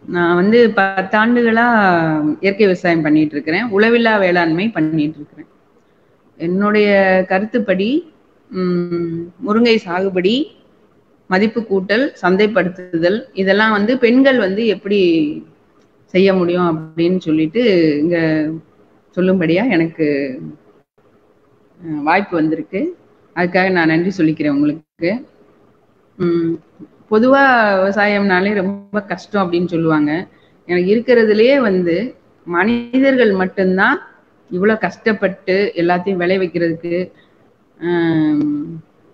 நான் வந்து பத்தாண்டுகளா இயற்கை விவசாயம் பண்ணிட்டு இருக்கிறேன் உளவில்லா வேளாண்மை பண்ணிட்டு இருக்கிறேன் என்னுடைய கருத்துப்படி ம், முருங்கை சாகுபடி மதிப்பு கூட்டல் சந்தைப்படுத்துதல் இதெல்லாம் வந்து பெண்கள் வந்து எப்படி செய்ய முடியும் அப்படின்னு சொல்லிட்டு இங்க சொல்லும்படியா எனக்கு அஹ், வாய்ப்பு வந்திருக்கு அதுக்காக நான் நன்றி சொல்லிக்கிறேன் உங்களுக்கு ம், பொதுவா விவசாயம்னாலே ரொம்ப கஷ்டம் அப்படின்னு சொல்லுவாங்க எனக்கு இருக்கிறதுலயே வந்து மனிதர்கள் மட்டும்தான் இவ்வளவு கஷ்டப்பட்டு எல்லாத்தையும் விளைவிக்கிறதுக்கு ஆம்,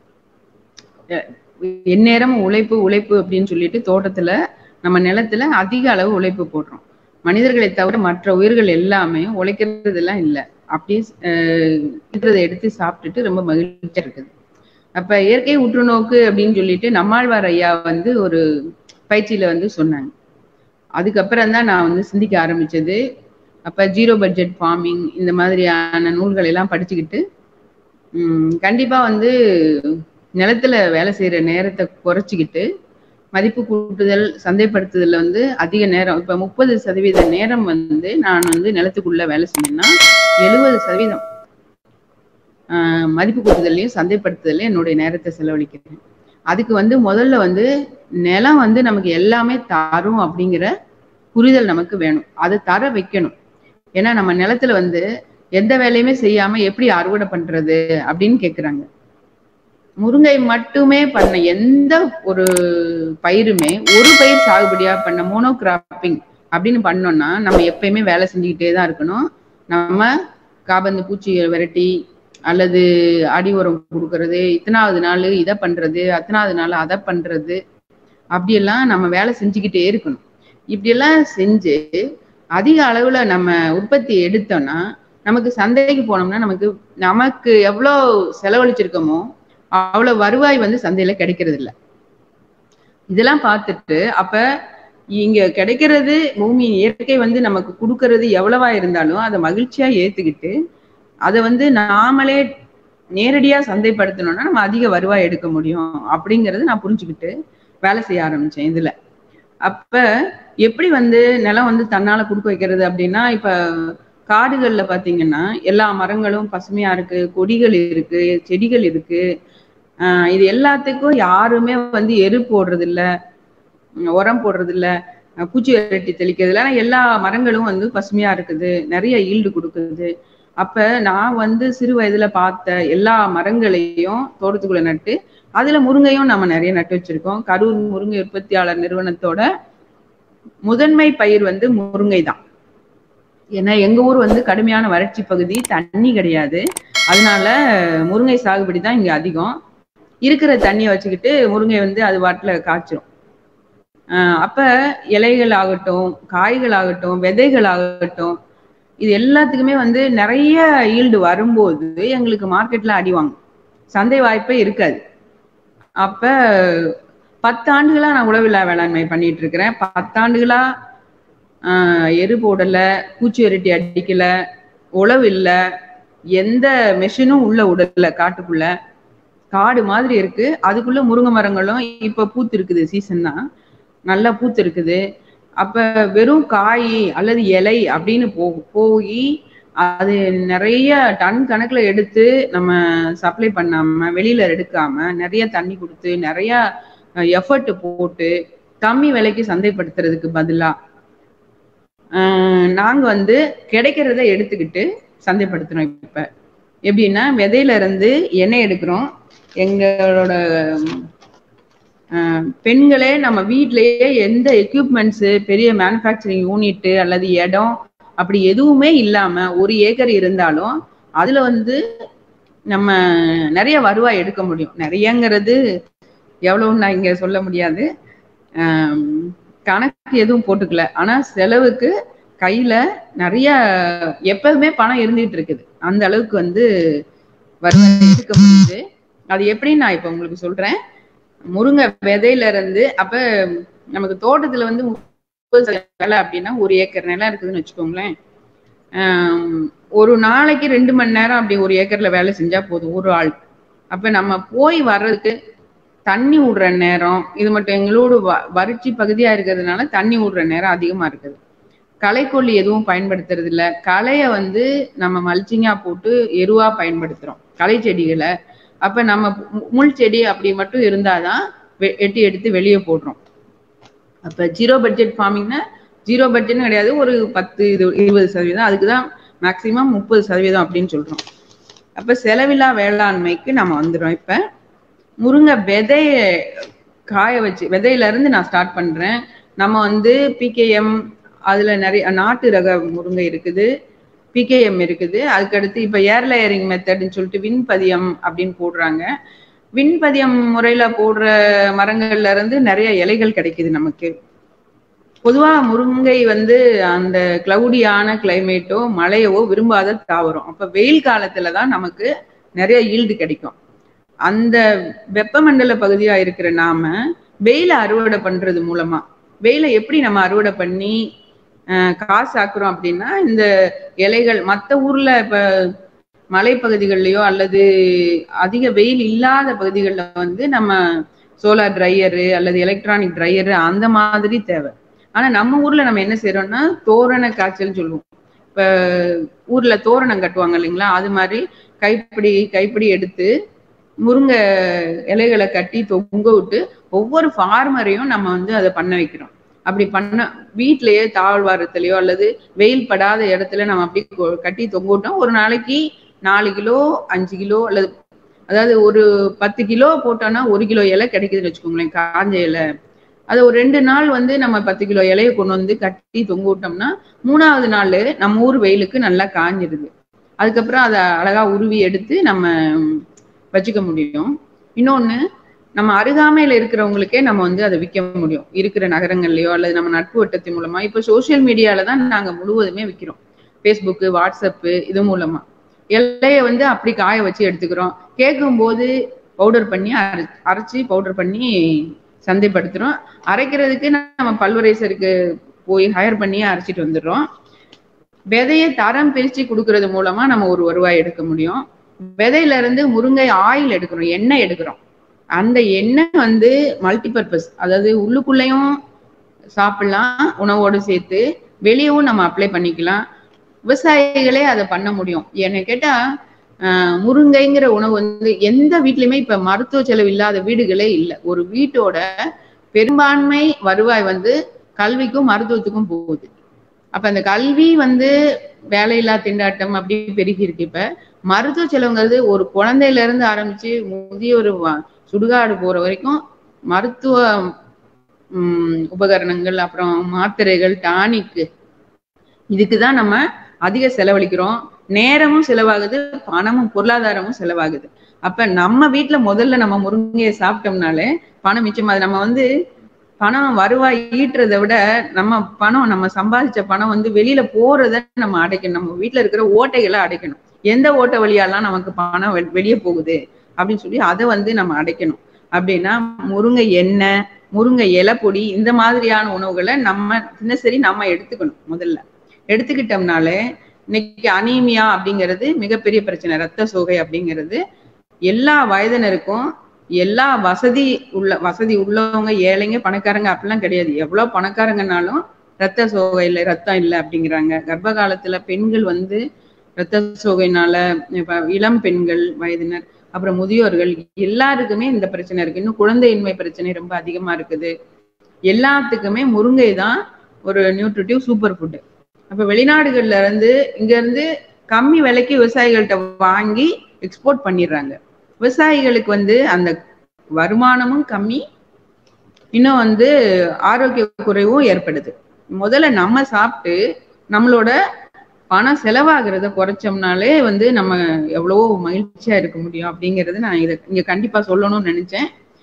எ- எந்நேரம் உழைப்பு உழைப்பு அப்படின்னு சொல்லிட்டு தோட்டத்துல நம்ம நிலத்துல அதிக அளவு உழைப்பு போடுறோம் மனிதர்களை தவிர மற்ற உயிர்கள் எல்லாமே உழைக்கிறதெல்லாம் இல்லை அப்படியே அஹ், இருக்கிறதை எடுத்து சாப்பிட்டுட்டு ரொம்ப மகிழ்ச்சியா இருக்குது அப்ப இயற்கை உற்றுநோக்கு அப்படின்னு சொல்லிட்டு நம்மாழ்வார் ஐயா வந்து ஒரு பயிற்சியில வந்து சொன்னாங்க அதுக்கப்புறம் தான் நான் வந்து சிந்திக்க ஆரம்பிச்சது அப்ப ஜீரோ பட்ஜெட் ஃபார்மிங் இந்த மாதிரியான நூல்கள் எல்லாம் படிச்சுக்கிட்டு ம், கண்டிப்பா வந்து நிலத்துல வேலை செய்யற நேரத்தை குறைச்சிக்கிட்டு மதிப்பு கூட்டுதல் சந்தைப்படுத்துதல்ல வந்து அதிக நேரம் இப்ப முப்பது சதவீத நேரம் வந்து நான் வந்து நிலத்துக்குள்ள வேலை செஞ்சேன்னா எழுபது சதவீதம் ஆஹ், மதிப்பு கூட்டுதல்லையும் சந்தைப்படுத்துதல்லையும் என்னுடைய நேரத்தை செலவழிக்கிறேன் அதுக்கு வந்து முதல்ல வந்து நிலம் வந்து நமக்கு எல்லாமே தரும் அப்படிங்கிற புரிதல் நமக்கு வேணும் அதை தர வைக்கணும் ஏன்னா நம்ம நிலத்துல வந்து எந்த வேலையுமே செய்யாம எப்படி அறுவடை பண்றது அப்படின்னு கேக்குறாங்க முருங்கை மட்டுமே பண்ண எந்த ஒரு பயிருமே ஒரு பயிர் சாகுபடியா பண்ண மோனோ கிராப்பிங் அப்படின்னு பண்ணோம்னா நம்ம எப்பயுமே வேலை செஞ்சுக்கிட்டே தான் இருக்கணும் நம்ம காபந்து பூச்சி விரட்டி அல்லது அடி உரம் கொடுக்கறது இத்தனாவது நாள் இதை பண்றது அத்தனாவது நாள் அதை பண்றது அப்படியெல்லாம் நம்ம வேலை செஞ்சுக்கிட்டே இருக்கணும் இப்படியெல்லாம் செஞ்சு அதிக அளவுல நம்ம உற்பத்தி எடுத்தோம்னா நமக்கு சந்தைக்கு போனோம்னா நமக்கு நமக்கு எவ்வளோ செலவழிச்சிருக்கோமோ அவ்வளவு வருவாய் வந்து சந்தையில கிடைக்கிறது இல்ல இதெல்லாம் பார்த்துட்டு அப்ப இங்க கிடைக்கிறது பூமி இயற்கை வந்து நமக்கு கொடுக்கறது எவ்வளவா இருந்தாலும் அதை மகிழ்ச்சியா ஏத்துக்கிட்டு அதை வந்து நாமளே நேரடியா சந்தைப்படுத்தணும்னா நம்ம அதிக வருவாய் எடுக்க முடியும் அப்படிங்கறது நான் புரிஞ்சுக்கிட்டு வேலை செய்ய ஆரம்பிச்சேன் இதுல அப்ப எப்படி வந்து நிலம் வந்து தன்னால கொடுக்க வைக்கிறது அப்படின்னா இப்ப காடுகள்ல பாத்தீங்கன்னா எல்லா மரங்களும் பசுமையா இருக்கு கொடிகள் இருக்கு செடிகள் இருக்கு ஆஹ் இது எல்லாத்துக்கும் யாருமே வந்து எரு போடுறது இல்ல உம் உரம் போடுறது இல்ல அஹ் பூச்சி விரட்டி தெளிக்கிறது இல்ல ஆனா எல்லா மரங்களும் வந்து பசுமையா இருக்குது நிறைய ஈல்டு கொடுக்குது அப்ப நான் வந்து சிறு வயதுல பார்த்த எல்லா மரங்களையும் தோட்டத்துக்குள்ள நட்டு அதுல முருங்கையும் நம்ம நிறைய நட்டு வச்சிருக்கோம் கரூர் முருங்கை உற்பத்தியாளர் நிறுவனத்தோட முதன்மை பயிர் வந்து முருங்கை தான் ஏன்னா எங்க ஊர் வந்து கடுமையான வறட்சி பகுதி தண்ணி கிடையாது அதனால முருங்கை சாகுபடி தான் இங்க அதிகம் இருக்கிற தண்ணியை வச்சுக்கிட்டு முருங்கை வந்து அது வாட்டுல காய்ச்சிரும் ஆஹ் அப்ப இலைகள் ஆகட்டும் காய்கள் ஆகட்டும் விதைகள் ஆகட்டும் இது எல்லாத்துக்குமே வந்து நிறைய ஈல்டு வரும்போது எங்களுக்கு மார்க்கெட்ல அடி வாங்கும் சந்தை வாய்ப்பே இருக்காது அப்ப பத்தாண்டுகளா நான் உழவில்லா வேளாண்மை பண்ணிட்டு இருக்கிறேன் பத்தாண்டுகளா ஆஹ் எரு போடல பூச்சி விரட்டி அடிக்கல உழவு இல்ல எந்த மெஷினும் உள்ள உடல காட்டுக்குள்ள காடு மாதிரி இருக்கு அதுக்குள்ள முருங்கை மரங்களும் இப்ப பூத்து இருக்குது சீசன் தான் நல்லா பூத்து இருக்குது அப்ப வெறும் காய் அல்லது இலை அப்படின்னு போ போய் அது நிறைய டன் கணக்குல எடுத்து நம்ம சப்ளை பண்ணாம வெளியில எடுக்காம நிறைய தண்ணி கொடுத்து நிறைய எஃபர்ட் போட்டு கம்மி விலைக்கு சந்தைப்படுத்துறதுக்கு பதிலா ஆஹ் நாங்க வந்து கிடைக்கிறத எடுத்துக்கிட்டு சந்தைப்படுத்துறோம் இப்ப எப்படின்னா விதையில இருந்து எண்ணெய் எடுக்கிறோம் எங்களோட ஆஹ் பெண்களே நம்ம வீட்டிலேயே எந்த எக்யூப்மெண்ட்ஸ் பெரிய மேனுஃபேக்சரிங் யூனிட் அல்லது இடம் அப்படி எதுவுமே இல்லாம ஒரு ஏக்கர் இருந்தாலும் அதுல வந்து நம்ம நிறைய வருவாய் எடுக்க முடியும் நிறையங்கிறது எவ்வளவுன்னு நான் இங்க சொல்ல முடியாது ஆம், கணக்கு எதுவும் போட்டுக்கல ஆனா செலவுக்கு கையில நிறைய எப்பவுமே பணம் இருந்துட்டு இருக்குது அந்த அளவுக்கு வந்து வருவாய் எடுக்க முடியுது அது எப்படின்னு நான் இப்ப உங்களுக்கு சொல்றேன் முருங்கை விதையில இருந்து அப்ப நமக்கு தோட்டத்துல வந்து முப்பது சதவீதம் நிலம் அப்படின்னா ஒரு ஏக்கர் நிலம் இருக்குதுன்னு வச்சுக்கோங்களேன் ஆம், ஒரு நாளைக்கு ரெண்டு மணி நேரம் அப்படி ஒரு ஏக்கர்ல வேலை செஞ்சா போதும் ஒரு ஆள் அப்ப நம்ம போய் வர்றதுக்கு தண்ணி விடுற நேரம் இது மட்டும் எங்களோட வ- வறட்சி பகுதியா இருக்கிறதுனால தண்ணி விடுற நேரம் அதிகமா இருக்குது களைக்கொல்லி எதுவும் பயன்படுத்துறது இல்ல களைய வந்து நம்ம மல்ச்சிங்கா போட்டு எருவா பயன்படுத்துறோம் களை செடிகளை அப்ப நம்ம மு- முள் செடி அப்படி மட்டும் இருந்தாதான் வெ- வெட்டி எடுத்து வெளியே போடுறோம் அப்ப ஜீரோ பட்ஜெட் ஃபார்மிங்னா ஜீரோ பட்ஜெட்னு கிடையாது ஒரு பத்து இது இருபது சதவீதம் அதுக்கு தான் மேக்சிமம் முப்பது சதவீதம் அப்படின்னு சொல்றோம் அப்ப செலவில்லா வேளாண்மைக்கு நம்ம வந்துடும் இப்ப முருங்கை விதைய காய வச்சு விதையில இருந்து நான் ஸ்டார்ட் பண்றேன் நம்ம வந்து பிகேஎம் அதுல நிறைய நாட்டு ரக முருங்கை இருக்குது பிகேஎம் இருக்குது அதுக்கடுத்து இப்ப ஏர் லேயரிங் மெத்தட்னு சொல்லிட்டு விண்பதியம் அப்படின்னு போடுறாங்க விண்பதியம் முறையில போடுற மரங்கள்ல இருந்து நிறைய இலைகள் கிடைக்குது நமக்கு பொதுவா முருங்கை வந்து அந்த கிளவுடியான கிளைமேட்டோ மழையவோ விரும்பாத தாவரம் அப்ப வெயில் காலத்துல தான் நமக்கு நிறைய ஈல்டு கிடைக்கும் அந்த வெப்பமண்டல பகுதியா இருக்கிற நாம வெயில அறுவடை பண்றது மூலமா வெயில எப்படி நம்ம அறுவடை பண்ணி அஹ், காசு ஆக்குறோம் அப்படின்னா இந்த இலைகள் மத்த ஊர்ல இப்ப மலைப்பகுதிகள்லயோ அல்லது அதிக வெயில் இல்லாத பகுதிகளில் வந்து நம்ம சோலார் ட்ரையரு அல்லது எலக்ட்ரானிக் ட்ரையரு அந்த மாதிரி தேவை ஆனா நம்ம ஊர்ல நம்ம என்ன செய்யறோம்னா தோரண காய்ச்சல் சொல்லுவோம் இப்ப ஊர்ல தோரணம் கட்டுவாங்க இல்லைங்களா அது மாதிரி கைப்பிடி கைப்பிடி எடுத்து முருங்கை இலைகளை கட்டி தொங்க விட்டு ஒவ்வொரு ஃபார்மரையும் நம்ம வந்து அதை பண்ண வைக்கிறோம் அப்படி பண்ண வீட்லயே தாழ்வாரத்திலயோ அல்லது வெயில் படாத இடத்துல நம்ம அப்படி கொ- கட்டி தொங்க விட்டோம் ஒரு நாளைக்கு நாலு கிலோ அஞ்சு கிலோ அல்லது அதாவது ஒரு பத்து கிலோ போட்டோம்னா ஒரு கிலோ இலை கிடைக்குதுன்னு வச்சுக்கோங்களேன் காஞ்ச இலை அது ஒரு ரெண்டு நாள் வந்து நம்ம பத்து கிலோ இலையை கொண்டு வந்து கட்டி தொங்க விட்டோம்னா மூணாவது நாள் நம்ம ஊர் வெயிலுக்கு நல்லா காஞ்சிடுது அதுக்கப்புறம் அதை அழகா உருவி எடுத்து நம்ம வச்சுக்க முடியும் இன்னொன்னு நம்ம அருகாமையில இருக்கிறவங்களுக்கே நம்ம வந்து அதை விற்க முடியும் இருக்கிற நகரங்கள்லயோ அல்லது நம்ம நட்பு வட்டத்தின் மூலமா இப்போ சோஷியல் மீடியால தான் நாங்க முழுவதுமே விற்கிறோம் ஃபேஸ்புக்கு வாட்ஸ்அப்பு இது மூலமா இலைய வந்து அப்படி காய வச்சு எடுத்துக்கிறோம் கேட்கும் போது பவுடர் பண்ணி அரை அரைச்சி பவுடர் பண்ணி சந்தைப்படுத்துறோம் அரைக்கிறதுக்கு நம்ம பல்வரைசருக்கு போய் ஹையர் பண்ணி அரைச்சிட்டு வந்துடுறோம் விதையை தரம் பிரிச்சு கொடுக்கறது மூலமா நம்ம ஒரு வருவாய் எடுக்க முடியும் விதையில இருந்து முருங்கை ஆயில் எடுக்கிறோம் எண்ணெய் எடுக்கிறோம் அந்த எண்ணெய் வந்து மல்டிபர்பஸ் அதாவது உள்ளுக்குள்ளேயும் சாப்பிடலாம் உணவோடு சேர்த்து வெளியவும் நம்ம அப்ளை பண்ணிக்கலாம் விவசாயிகளே அதை பண்ண முடியும் என்ன கேட்டா ஆஹ், முருங்கைங்கிற உணவு வந்து எந்த வீட்லயுமே இப்ப மருத்துவ செலவு இல்லாத வீடுகளே இல்லை ஒரு வீட்டோட பெரும்பான்மை வருவாய் வந்து கல்விக்கும் மருத்துவத்துக்கும் போகுது அப்ப அந்த கல்வி வந்து வேலையில்லா திண்டாட்டம் அப்படி பெருகி இருக்கு இப்ப மருத்துவ செலவுங்கிறது ஒரு குழந்தையில இருந்து ஆரம்பிச்சு முதியோர் வ- சுடுகாடு போற வரைக்கும் மருத்துவ உம், உபகரணங்கள் அப்புறம் மாத்திரைகள் டானிக்கு இதுக்கு தான் நம்ம அதிக செலவழிக்கிறோம் நேரமும் செலவாகுது பணமும் பொருளாதாரமும் செலவாகுது அப்ப நம்ம வீட்ல முதல்ல நம்ம முருங்கையை சாப்பிட்டோம்னாலே பணம் மிச்சமாகுது நம்ம வந்து பணம் வருவாய் ஈட்டுறதை விட நம்ம பணம் நம்ம சம்பாதிச்ச பணம் வந்து வெளியில போறத நம்ம அடைக்கணும் நம்ம வீட்ல இருக்கிற ஓட்டைகளை அடைக்கணும் எந்த ஓட்டை வழியாலாம் நமக்கு பணம் வெ- வெளியே போகுது அப்படின்னு சொல்லி அதை வந்து நம்ம அடைக்கணும் அப்படின்னா முருங்கை எண்ணெய் முருங்கை இலை பொடி இந்த மாதிரியான உணவுகளை நம்ம தினசரி நம்ம எடுத்துக்கணும் முதல்ல எடுத்துக்கிட்டோம்னாலே இன்னைக்கு அனீமியா அப்படிங்கிறது மிகப்பெரிய பிரச்சனை ரத்த சோகை அப்படிங்கிறது எல்லா வயதினருக்கும் எல்லா வசதி உள்ள வசதி உள்ளவங்க ஏழைங்க பணக்காரங்க அப்படிலாம் கிடையாது எவ்வளவு பணக்காரங்கனாலும் ரத்த சோகை இல்லை ரத்தம் இல்லை அப்படிங்கிறாங்க கர்ப்ப காலத்துல பெண்கள் வந்து ரத்த சோகைனால இப்ப இளம் பெண்கள் வயதினர் அப்புறம் முதியோர்கள் எல்லாருக்குமே இந்த பிரச்சனை இருக்கு இன்னும் குழந்தையின்மை பிரச்சனை ரொம்ப அதிகமா இருக்குது எல்லாத்துக்குமே முருங்கை தான் ஒரு நியூட்ரிட்டிவ் சூப்பர் ஃபுட் அப்ப வெளிநாடுகள்ல இருந்து இங்க இருந்து கம்மி விலைக்கு விவசாயிகள்கிட்ட வாங்கி எக்ஸ்போர்ட் பண்ணிடுறாங்க விவசாயிகளுக்கு வந்து அந்த வருமானமும் கம்மி இன்னும் வந்து ஆரோக்கிய குறைவும் ஏற்படுது முதல்ல நம்ம சாப்பிட்டு நம்மளோட பணம் செலவாகிறத குறைச்சோம்னாலே வந்து நம்ம எவ்வளவோ மகிழ்ச்சியா இருக்க முடியும் அப்படிங்கறது நான் இதை இங்க கண்டிப்பா சொல்லணும்னு நினைச்சேன்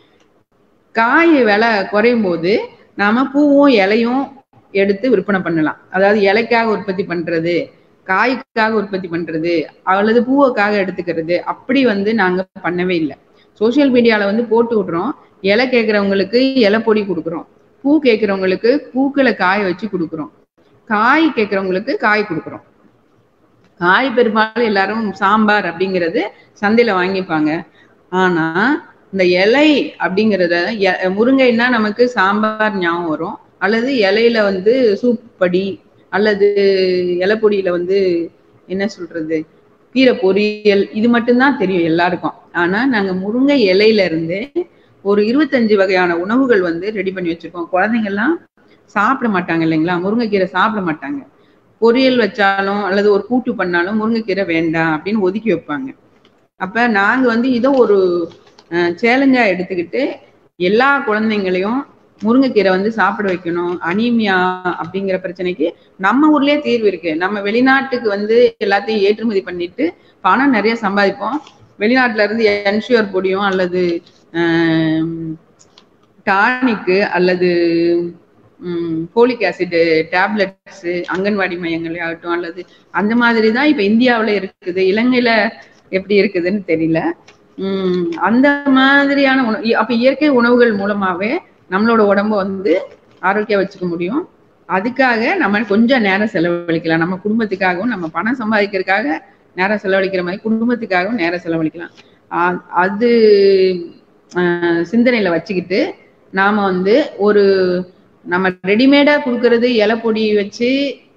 காய் விலை குறையும் போது நாம பூவும் இலையும் எடுத்து விற்பனை பண்ணலாம் அதாவது இலைக்காக உற்பத்தி பண்றது காய்க்காக உற்பத்தி பண்றது அல்லது பூவுக்காக எடுத்துக்கிறது அப்படி வந்து நாங்க பண்ணவே இல்லை சோஷியல் மீடியால வந்து போட்டு விடுறோம் இலை கேட்கறவங்களுக்கு இலை பொடி கொடுக்குறோம் பூ கேட்கறவங்களுக்கு பூக்களை காய வச்சு கொடுக்குறோம் காய் கேட்கறவங்களுக்கு காய் கொடுக்குறோம் காய் பெரும்பாலும் எல்லாரும் சாம்பார் அப்படிங்கிறது சந்தையில வாங்கிப்பாங்க ஆனா இந்த இலை அப்படிங்கிறத எ- முருங்கைன்னா நமக்கு சாம்பார் ஞாபகம் வரும் அல்லது இலையில வந்து சூப் படி அல்லது இலைப்பொடியில வந்து என்ன சொல்றது கீரை பொரியல் இது மட்டும்தான் தெரியும் எல்லாருக்கும் ஆனா நாங்க முருங்கை இலையில இருந்து ஒரு இருபத்தஞ்சு வகையான உணவுகள் வந்து ரெடி பண்ணி வச்சிருக்கோம் குழந்தைங்க எல்லாம் சாப்பிட மாட்டாங்க இல்லைங்களா முருங்கைக்கீரை சாப்பிட மாட்டாங்க பொரியல் வச்சாலும் அல்லது ஒரு கூட்டு பண்ணாலும் முருங்கைக்கீரை வேண்டாம் அப்படின்னு ஒதுக்கி வைப்பாங்க அப்ப நாங்க வந்து இதை ஒரு சேலஞ்சா எடுத்துக்கிட்டு எல்லா குழந்தைங்களையும் முருங்கைக்கீரை வந்து சாப்பிட வைக்கணும் அனீமியா அப்படிங்கிற பிரச்சனைக்கு நம்ம ஊர்லயே தீர்வு இருக்கு நம்ம வெளிநாட்டுக்கு வந்து எல்லாத்தையும் ஏற்றுமதி பண்ணிட்டு பணம் நிறைய சம்பாதிப்போம் வெளிநாட்டுல இருந்து என்ஷூர் பொடியும் அல்லது டானிக்கு அல்லது போலிக் ஆசிட் டேப்லெட்ஸ் அங்கன்வாடி மையங்களே ஆகட்டும் அல்லது அந்த மாதிரி தான் இப்ப இந்தியாவுல இருக்குது இலங்கையில எப்படி இருக்குதுன்னு தெரியல உம் அந்த மாதிரியான உணவு அப்ப இயற்கை உணவுகள் மூலமாவே நம்மளோட உடம்ப வந்து ஆரோக்கியம் வச்சுக்க முடியும் அதுக்காக நம்ம கொஞ்சம் நேரம் செலவழிக்கலாம் நம்ம குடும்பத்துக்காகவும் நம்ம பணம் சம்பாதிக்கிறதுக்காக நேரம் செலவழிக்கிற மாதிரி குடும்பத்துக்காகவும் நேரம் செலவழிக்கலாம் ஆ- அது ஆஹ், சிந்தனையில வச்சுக்கிட்டு நாம வந்து ஒரு நம்ம ரெடிமேடா கொடுக்கறது இலை பொடி வச்சு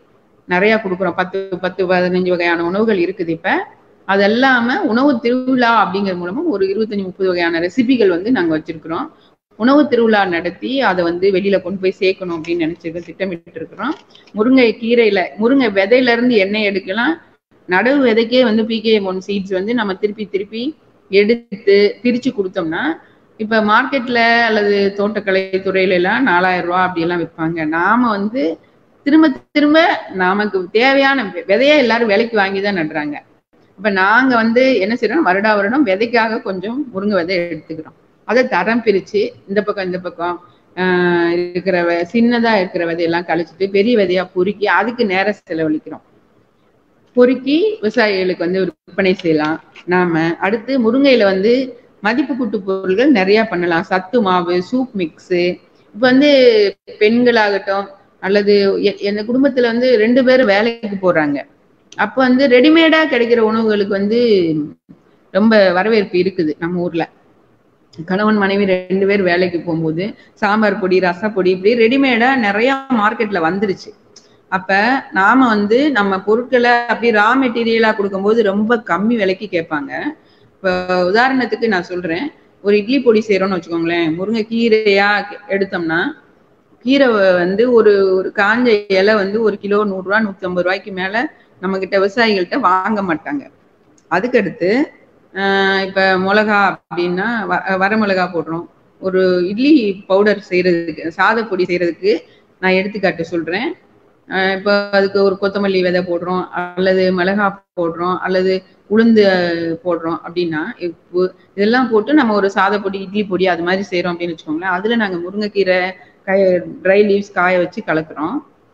நிறைய கொடுக்குறோம் பத்து பத்து பதினஞ்சு வகையான உணவுகள் இருக்குது இப்ப அது இல்லாம உணவு திருவிழா அப்படிங்கிற மூலமா ஒரு இருபத்தஞ்சு முப்பது வகையான ரெசிபிகள் வந்து நாங்க வச்சிருக்கிறோம் உணவு திருவிழா நடத்தி அதை வந்து வெளியில கொண்டு போய் சேர்க்கணும் அப்படின்னு நினைச்சு திட்டமிட்டு இருக்கிறோம் முருங்கை கீரையில முருங்கை விதையில இருந்து எண்ணெய் எடுக்கலாம் நடவு விதைக்கே வந்து பிகே ஒன் சீட்ஸ் வந்து நம்ம திருப்பி திருப்பி எடுத்து பிரிச்சு கொடுத்தோம்னா இப்ப மார்க்கெட்ல அல்லது தோட்டக்கலை துறையில எல்லாம் நாலாயிரம் ரூபாய் அப்படி எல்லாம் விற்பாங்க நாம வந்து திரும்ப திரும்ப நமக்கு தேவையான வி- விதைய எல்லாரும் விலைக்கு வாங்கி தான் நடுறாங்க இப்ப நாங்க வந்து என்ன செய்யறோம் வருடா வருடம் விதைக்காக கொஞ்சம் முருங்கை விதை எடுத்துக்கிறோம் அதை தரம் பிரிச்சு இந்த பக்கம் இந்த பக்கம் ஆஹ் இருக்கிற வெ- சின்னதா இருக்கிற விதையெல்லாம் கழிச்சிட்டு பெரிய விதையா பொறுக்கி அதுக்கு நேரம் செலவழிக்கிறோம் பொறுக்கி விவசாயிகளுக்கு வந்து விற்பனை செய்யலாம் நாம அடுத்து முருங்கையில வந்து மதிப்பு கூட்டு பொருட்கள் நிறைய பண்ணலாம் சத்து மாவு சூப் மிக்ஸு இப்ப வந்து பெண்களாகட்டும் அல்லது எ- எங்க குடும்பத்துல வந்து ரெண்டு பேரும் வேலைக்கு போறாங்க அப்ப வந்து ரெடிமேடா கிடைக்கிற உணவுகளுக்கு வந்து ரொம்ப வரவேற்பு இருக்குது நம்ம ஊர்ல கணவன் மனைவி ரெண்டு பேர் வேலைக்கு போகும்போது சாம்பார் பொடி ரசப்பொடி இப்படி ரெடிமேடா நிறைய மார்க்கெட்ல வந்துருச்சு அப்ப நாம வந்து நம்ம பொருட்களை அப்படி ரா மெட்டீரியலா கொடுக்கும்போது ரொம்ப கம்மி விலைக்கு கேட்பாங்க இப்போ உதாரணத்துக்கு நான் சொல்றேன் ஒரு இட்லி பொடி செய்யறோம்னு வச்சுக்கோங்களேன் முருங்கை கீரையா எடுத்தோம்னா கீரை வந்து ஒரு ஒரு காஞ்ச இலை வந்து ஒரு கிலோ நூறுரூவா நூற்றம்பது ரூபாய்க்கு மேல நம்ம கிட்ட விவசாயிகள்கிட்ட வாங்க மாட்டாங்க அதுக்கடுத்து ஆஹ் இப்ப மிளகா அப்படின்னா வ- வர மிளகா போடுறோம் ஒரு இட்லி பவுடர் செய்யறதுக்கு சாதப்பொடி செய்யறதுக்கு நான் எடுத்துக்காட்டு சொல்றேன் ஆஹ் இப்போ அதுக்கு ஒரு கொத்தமல்லி விதை போடுறோம் அல்லது மிளகா போடுறோம் அல்லது உளுந்து அஹ், போடுறோம் அப்படின்னா இப்போ இதெல்லாம் போட்டு நம்ம ஒரு சாதப்பொடி இட்லி பொடி அது மாதிரி செய்றோம் அப்படின்னு வச்சுக்கோங்களேன் அதுல நாங்க முருங்கைக்கீரை காய ட்ரை லீவ்ஸ் காய வச்சு கலக்குறோம்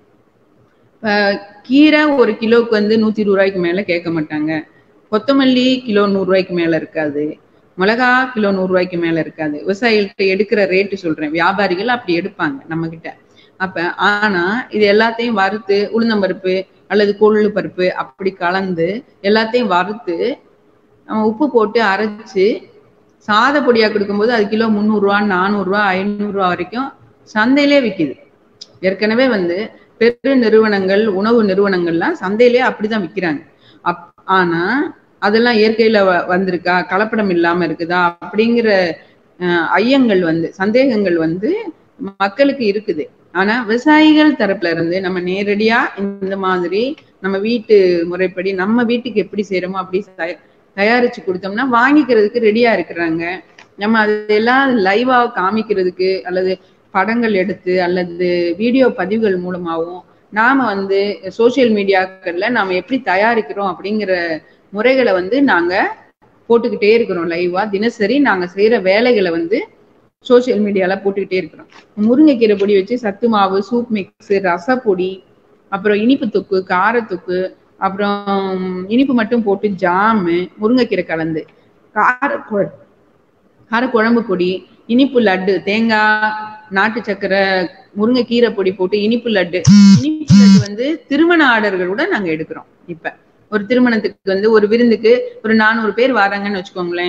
ஆஹ் கீரை ஒரு கிலோவுக்கு வந்து நூத்தி இருபது ரூபாய்க்கு மேல கேட்க மாட்டாங்க கொத்தமல்லி கிலோ நூறு ரூபாய்க்கு மேல இருக்காது மிளகா கிலோ நூறு ரூபாய்க்கு மேல இருக்காது விவசாயிகள்கிட்ட எடுக்கிற ரேட்டு சொல்றேன் வியாபாரிகள் அப்படி எடுப்பாங்க நம்ம கிட்ட அப்ப ஆனா இது எல்லாத்தையும் வறுத்து உளுந்தம்பருப்பு அல்லது கொள்ளு பருப்பு அப்படி கலந்து எல்லாத்தையும் வறுத்து நம்ம உப்பு போட்டு அரைச்சு சாத பொடியா கொடுக்கும்போது அது கிலோ முந்நூறுரூவா நானூறுரூவா ஐநூறுரூவா வரைக்கும் சந்தையிலே விக்குது ஏற்கனவே வந்து பெரு நிறுவனங்கள் உணவு நிறுவனங்கள்லாம் சந்தையிலே அப்படிதான் விக்கிறாங்க அப் ஆனா அதெல்லாம் இயற்கையில வ- வந்திருக்கா கலப்படம் இல்லாம இருக்குதா அப்படிங்கிற அஹ், ஐயங்கள் வந்து சந்தேகங்கள் வந்து மக்களுக்கு இருக்குது ஆனா விவசாயிகள் தரப்புல இருந்து நம்ம நேரடியா இந்த மாதிரி நம்ம வீட்டு முறைப்படி நம்ம வீட்டுக்கு எப்படி செய்யறோமோ அப்படி தய- தயாரிச்சு கொடுத்தோம்னா வாங்கிக்கிறதுக்கு ரெடியா இருக்கிறாங்க நம்ம அதெல்லாம் லைவா காமிக்கிறதுக்கு அல்லது படங்கள் எடுத்து அல்லது வீடியோ பதிவுகள் மூலமாகவும் நாம வந்து சோஷியல் மீடியாக்கள்ல நாம எப்படி தயாரிக்கிறோம் அப்படிங்கிற முறைகளை வந்து நாங்க போட்டுக்கிட்டே இருக்கிறோம் லைவா தினசரி நாங்க செய்யற வேலைகளை வந்து சோஷியல் மீடியால போட்டுக்கிட்டே இருக்கிறோம் முருங்கைக்கீரை பொடி வச்சு சத்து மாவு சூப் மிக்ஸ் ரசப்பொடி அப்புறம் இனிப்பு தொக்கு காரத்தொக்கு அப்புறம் இனிப்பு மட்டும் போட்டு ஜாமு முருங்கைக்கீரை கலந்து கார கொ- கார குழம்பு பொடி இனிப்பு லட்டு தேங்காய் நாட்டு சக்கரை முருங்கைக்கீரை பொடி போட்டு இனிப்பு லட்டு இனிப்பு லட்டு வந்து திருமண ஆர்டர்கள் கூட நாங்க எடுக்கிறோம் இப்ப ஒரு திருமணத்துக்கு வந்து ஒரு விருந்துக்கு ஒரு நானூறு பேர் வராங்கன்னு வச்சுக்கோங்களேன்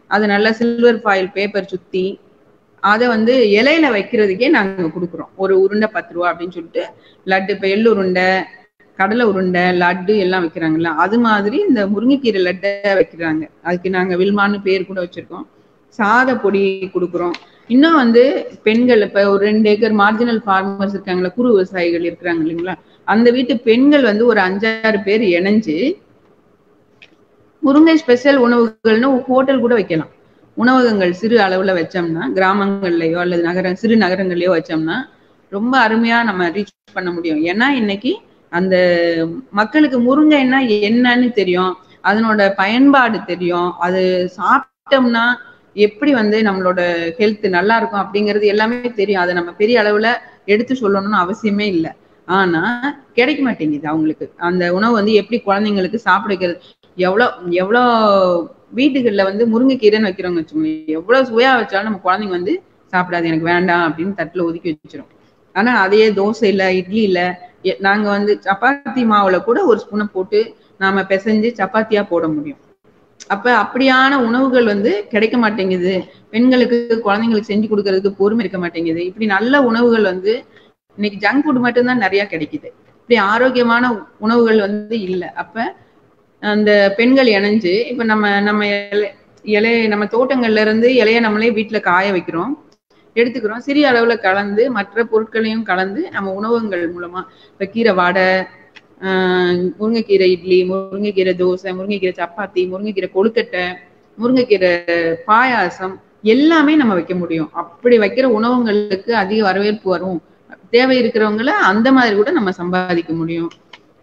அது நல்லா சில்வர் ஃபாயில் பேப்பர் சுத்தி அதை வந்து இலையில வைக்கிறதுக்கே நாங்க கொடுக்குறோம் ஒரு உருண்டை பத்து ரூபா அப்படின்னு சொல்லிட்டு லட்டு இப்ப எள்ளு உருண்டை கடலை உருண்டை லட்டு எல்லாம் வைக்கிறாங்கல்ல அது மாதிரி இந்த முருங்கைக்கீரை லட்டை வைக்கிறாங்க அதுக்கு நாங்க வில்மான்னு பேர் கூட வச்சிருக்கோம் சாத பொடி கொடுக்குறோம் இன்னும் வந்து பெண்கள் இப்ப ஒரு ரெண்டு ஏக்கர் மார்ஜினல் ஃபார்மர்ஸ் இருக்காங்களா குறு விவசாயிகள் இருக்கிறாங்க இல்லைங்களா அந்த வீட்டு பெண்கள் வந்து ஒரு அஞ்சாறு பேர் இணைஞ்சு முருங்கை ஸ்பெஷல் உணவுகள்னு ஹோட்டல் கூட வைக்கலாம் உணவகங்கள் சிறு அளவுல வச்சோம்னா கிராமங்கள்லயோ அல்லது நகர சிறு நகரங்கள்லயோ வச்சோம்னா ரொம்ப அருமையா நம்ம ரீச் பண்ண முடியும் ஏன்னா இன்னைக்கு அந்த மக்களுக்கு முருங்கைன்னா என்னன்னு தெரியும் அதனோட பயன்பாடு தெரியும் அது சாப்பிட்டோம்னா எப்படி வந்து நம்மளோட ஹெல்த் நல்லா இருக்கும் அப்படிங்கிறது எல்லாமே தெரியும் அதை நம்ம பெரிய அளவுல எடுத்து சொல்லணும்னு அவசியமே இல்லை ஆனா கிடைக்க மாட்டேங்குது அவங்களுக்கு அந்த உணவு வந்து எப்படி குழந்தைங்களுக்கு சாப்பிட வைக்கிறது எவ்வளோ எவ்வளோ வீட்டுகள்ல வந்து முருங்கைக்கீரைன்னு வைக்கிறவங்க வச்சுக்கோங்க எவ்வளவு சுவையா வச்சாலும் நம்ம குழந்தைங்க வந்து சாப்பிடாது எனக்கு வேண்டாம் அப்படின்னு தட்டுல ஒதுக்கி வச்சிரும் ஆனா அதே தோசை இல்ல இட்லி இல்ல எ- நாங்க வந்து சப்பாத்தி மாவுல கூட ஒரு ஸ்பூனை போட்டு நாம பிசைஞ்சு சப்பாத்தியா போட முடியும் அப்ப அப்படியான உணவுகள் வந்து கிடைக்க மாட்டேங்குது பெண்களுக்கு குழந்தைங்களுக்கு செஞ்சு கொடுக்கறதுக்கு பொறுமை இருக்க மாட்டேங்குது இப்படி நல்ல உணவுகள் வந்து இன்னைக்கு ஜங்க் ஃபுட் மட்டும்தான் நிறைய கிடைக்குது இப்படி ஆரோக்கியமான உணவுகள் வந்து இல்லை அப்ப அந்த பெண்கள் இணைஞ்சு இப்ப நம்ம நம்ம இலை இலை நம்ம தோட்டங்கள்ல இருந்து இலைய நம்மளே வீட்டுல காய வைக்கிறோம் எடுத்துக்கிறோம் சிறிய அளவுல கலந்து மற்ற பொருட்களையும் கலந்து நம்ம உணவகங்கள் மூலமா இப்ப கீரை வாடை ஆஹ் முருங்கைக்கீரை இட்லி முருங்கைக்கீரை தோசை முருங்கைக்கீரை சப்பாத்தி முருங்கைக்கீரை கொழுக்கட்டை முருங்கைக்கீரை பாயாசம் எல்லாமே நம்ம வைக்க முடியும் அப்படி வைக்கிற உணவுங்களுக்கு அதிக வரவேற்பு வரும் தேவை இருக்கிறவங்கள அந்த மாதிரி கூட நம்ம சம்பாதிக்க முடியும்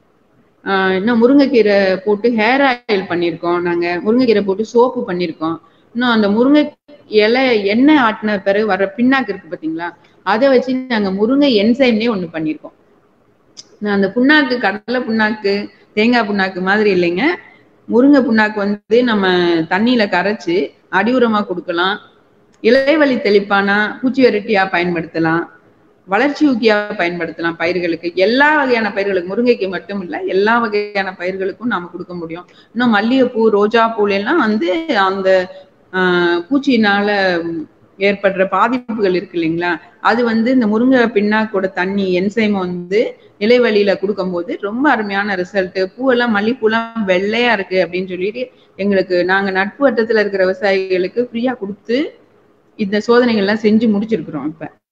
ஆஹ் இன்னும் முருங்கைக்கீரை போட்டு ஹேர் ஆயில் பண்ணியிருக்கோம் நாங்க முருங்கைக்கீரை போட்டு சோப்பு பண்ணியிருக்கோம் இன்னும் அந்த முருங்கை இலை எண்ணெய் ஆட்டின பிறகு வர்ற பின்னாக்கு இருக்கு பாத்தீங்களா அதை வச்சு நாங்க முருங்கை என்சைம்னே ஒண்ணு பண்ணியிருக்கோம் நான் அந்த புண்ணாக்கு கடலை புண்ணாக்கு தேங்காய் புண்ணாக்கு மாதிரி இல்லைங்க முருங்கை புண்ணாக்கு வந்து நம்ம தண்ணியில கரைச்சு அடி உரமா கொடுக்கலாம் இலைவழி தெளிப்பானா பூச்சி விரட்டியா பயன்படுத்தலாம் வளர்ச்சி ஊக்கியா பயன்படுத்தலாம் பயிர்களுக்கு எல்லா வகையான பயிர்களுக்கு முருங்கைக்கு மட்டும் இல்ல எல்லா வகையான பயிர்களுக்கும் நாம கொடுக்க முடியும் இன்னும் மல்லிகைப்பூ ரோஜா பூல எல்லாம் வந்து அந்த ஆஹ் பூச்சியினால ஏற்படுற பாதிப்புகள் இருக்கு இல்லைங்களா அது வந்து இந்த முருங்கை பின்னாக்கோட தண்ணி என்சைமை வந்து இலைவழியில கொடுக்கும்போது ரொம்ப அருமையான ரிசல்ட் பூவெல்லாம் மல்லிப்பூலாம் வெள்ளையா இருக்கு அப்படின்னு சொல்லிட்டு எங்களுக்கு நாங்க நட்பு வட்டத்துல இருக்கிற விவசாயிகளுக்கு ஃப்ரீயா கொடுத்து இந்த சோதனைகள்லாம் செஞ்சு முடிச்சிருக்கிறோம் இப்ப